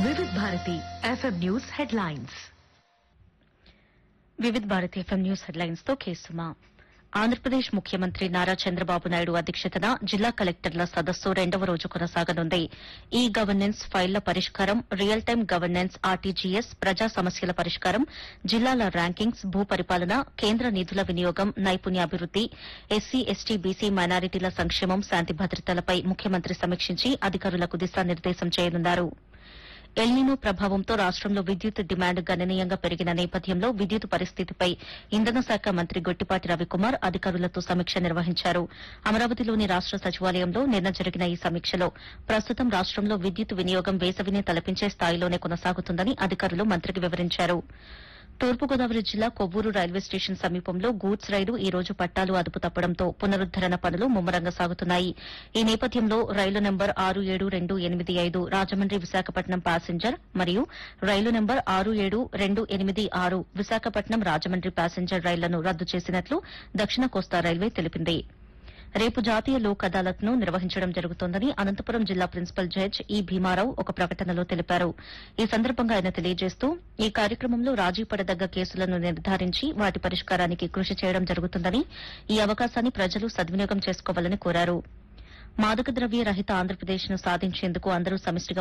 వివిధ Bharati FM news headlines వివిధ Bharati FM news headlines తో కేసుమా ఆంధ్రప్రదేశ్ ముఖ్యమంత్రి నారా చంద్రబాబు నాయుడు అధ్యక్షతన జిల్లా కలెక్టర్ల సదస్సు రెండవ రోజు కొనసాగనుంది ఈ గవర్నెన్స్ ఫైళ్ల పరిష్కారం రియల్ టైం గవర్నెన్స్ ఆర్టీజీఎస్ ప్రజా సమస్యల పరిష్కారం జిల్లాల ర్యాంకింగ్స్ భూపరిపాలన కేంద్ర నిధుల వినియోగం నైపుణ్యాభివృద్ది ఎస్సీ ఎస్టీ బీసీ మైనారిటీల సంక్షేమం శాంతి భద్రతలపై ముఖ్యమంత్రి సమీక్షించి అధికారులకు దిశానిర్దేశం చేయనున్నారు ఎల్నినో ప్రభావంతో రాష్టంలో విద్యుత్ డిమాండ్ గణనీయంగా పెరిగిన నేపథ్యంలో విద్యుత్ పరిస్థితిపై ఇంధన శాఖ మంత్రి గొట్టిపాటి రవికుమార్ అధికారులతో సమీక్ష నిర్వహించారు అమరావతిలోని రాష్ట సచివాలయంలో నిన్న జరిగిన ఈ సమీక్షలో ప్రస్తుతం రాష్టంలో విద్యుత్ వినియోగం వేసవిని తలపించే స్థాయిలోనే కొనసాగుతుందని అధికారులు మంత్రికి వివరించారు తూర్పుగోదావరి జిల్లా కొవ్వూరు రైల్వే స్టేషన్ సమీపంలో గూడ్స్ రైలు ఈ రోజు పట్టాలు అదుపు తప్పడంతో పునరుద్దరణ పనులు ముమ్మరంగా సాగుతున్నాయి ఈ నేపథ్యంలో రైలు నెంబర్ ఆరు ఏడు రెండు ఎనిమిది ఐదు రాజమండ్రి విశాఖపట్నం ప్యాసింజర్ మరియు రైలు నెంబర్ ఆరు ఏడు రెండు ఎనిమిది ఆరు విశాఖపట్నం రాజమండ్రి ప్యాసింజర్ రైళ్లను రద్దు చేసినట్లు దక్షిణ కోస్తా రైల్వే తెలిపింది రేపు జాతీయ లోక్ అదాలత్ ను నిర్వహించడం జరుగుతోందని అనంతపురం జిల్లా ప్రిన్సిపల్ జడ్జ్ ఈ భీమారావు ఒక ప్రకటనలో తెలిపారు ఈ సందర్భంగా ఆయన తెలియజేస్తూ ఈ కార్యక్రమంలో రాజీ పడదగ్గ కేసులను నిర్ధారించి వాటి పరిష్కారానికి కృషి చేయడం జరుగుతుందని ఈ అవకాశాన్ని ప్రజలు సద్వినియోగం చేసుకోవాలని కోరారు మాదక ద్రవ్య రహిత ఆంధ్రప్రదేశ్ ను సాధించేందుకు అందరూ సమిష్టిగా